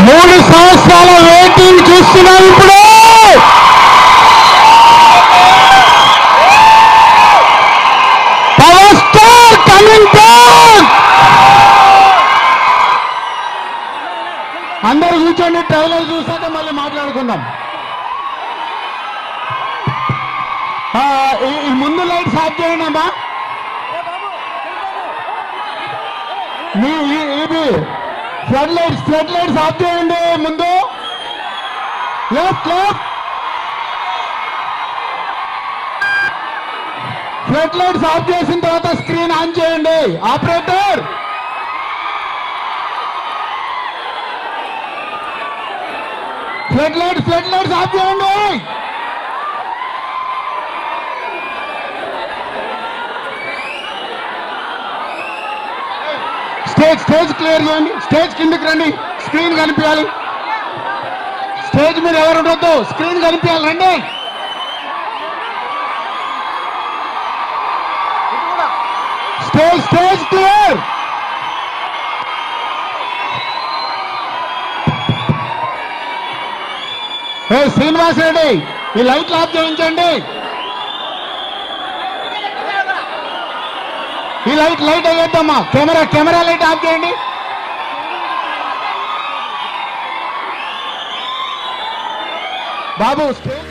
మూడు సంవత్సరాల వెయిటింగ్ చూస్తున్నాం ఇప్పుడు పవర్ స్టార్ కమింగ్ బ్యాక్ అందరు కూర్చోండి ట్రైలర్ చూసాక మళ్ళీ మాట్లాడుకుందాం ఆ, ఈ- ఈ ముందు లైట్స్ ఆఫ్ చేయండి అమ్మా మీ ఈ- ఇది flood lights flood lights off చేయండి ముందు left left flood lights off చేసిన తర్వాత స్క్రీన్ ఆన్ చేయండి operator flood lights flood lights off చేయండి స్టేజ్ స్టేజ్ క్లియర్ చేయండి స్టేజ్ కిందకి రండి స్క్రీన్ కనిపించాలి స్టేజ్ మీద ఎవరు ఉండొద్దు స్క్రీన్ కనిపించాలి రండి స్టేజ్ స్టేజ్ క్లియర్ ఏ శ్రీనివాస్ రెడ్డి ఈ లైట్లు ఆఫ్ చేయించండి ఈ లైట్ లైట్ అయ్యేద్దమ్మా కెమెరా కెమెరా లైట్ ఆఫ్ చేయండి బాబు స్టేజ్